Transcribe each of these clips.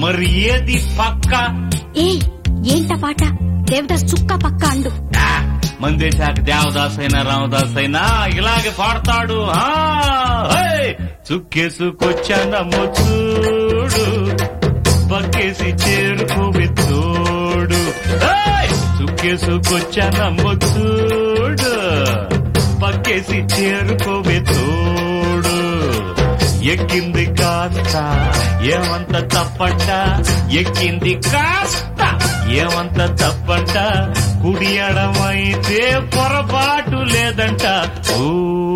మరి ఏది పక్క ఏ ఏంట పాట దేవదాస్ చుక్క పక్క అండు ఆ, మందేశాక దేవదాస్ అయినా రామదాస్ అయినా ఇలాగే పాడతాడు ఆ, హే! చుక్కేసుకొచ్చానమ్మ చూడు పక్కేసి చేరుకోవి తోడు హే! చుక్కేసుకొచ్చానమ్మ చూడు పక్కేసి చేరుకోవి తోడు ఎక్కింది కాస్త ఏమంత తప్పంట ఎక్కింది కాస్త ఏమంత తప్పంట కుడి ఎడమైతే పొరపాటు లేదంట ఓ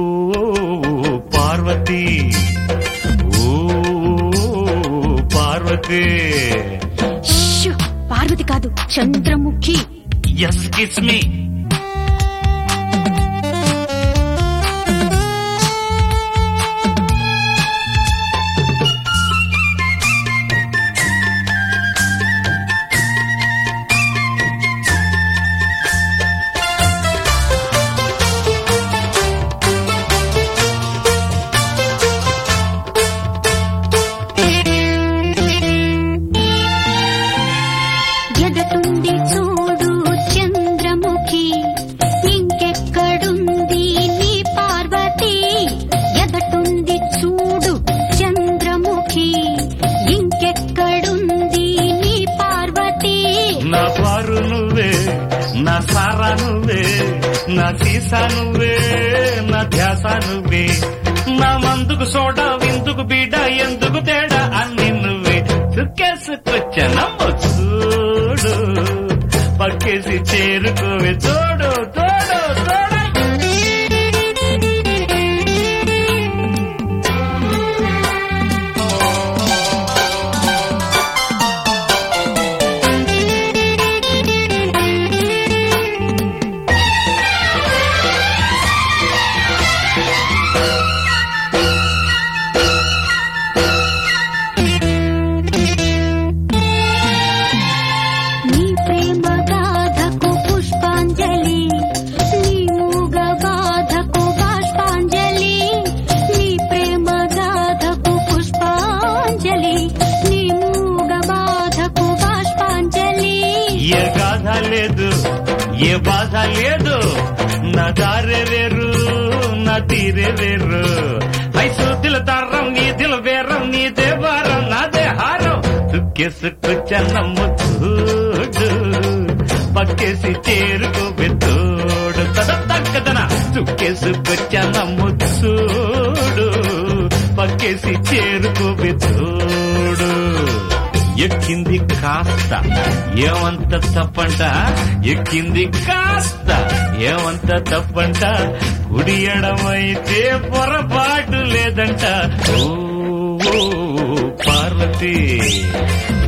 పార్వతి ఓ పార్వతి షూ, పార్వతి కాదు చంద్రముఖి ఎస్ కిస్ మీ ఎదటుంది చూడు చంద్రముఖి ఇంకెక్కడుంది నీ పార్వతి ఎదటుంది చూడు చంద్రముఖి ఇంకెక్కడుంది నీ పార్వతి నా పారు నువ్వే నా సారా నువ్వే నా సీసా నువ్వే నా ధ్యాస నువ్వే నా మందుకు సోడా విందుకు బీడ ఎందుకు తేడా అన్ని నువ్వే చుక్కేసుకొచ్చానమ్మ చూడు పక్కేసి చేరుకోవే తోడు తోడు తోడు నీ ప్రేమ గాథకు పుష్పాంజలి నీ మూగ బాధకు బాష్పాంజలి నీ ప్రేమ గాథకు పుష్పాంజలి నీ మూగ బాధకు బాష్పాంజలి ఏ గాథ లేదు ఏ బాధ లేదు నా దారే వేరు నా తీరే వేరు ఐసూతుల దారం నీదిల వేరం నీదే వారం నాదే హారం చుక్కేసుకొచ్చన్నమ్మ చూడు పక్కేసి చేరుకోవే తోడు తద తగ్గదన చుక్కేసుకొచ్చన్నమ్మ చూడు పక్కేసి చేరుకోవే తోడు ఎక్కింది కాస్త ఏమంత తప్పంట ఎక్కింది కాస్త ఏమంత తప్పంట కుడి ఎడమైతే పొరపాటు లేదంట ఓ ఓ, పార్వతి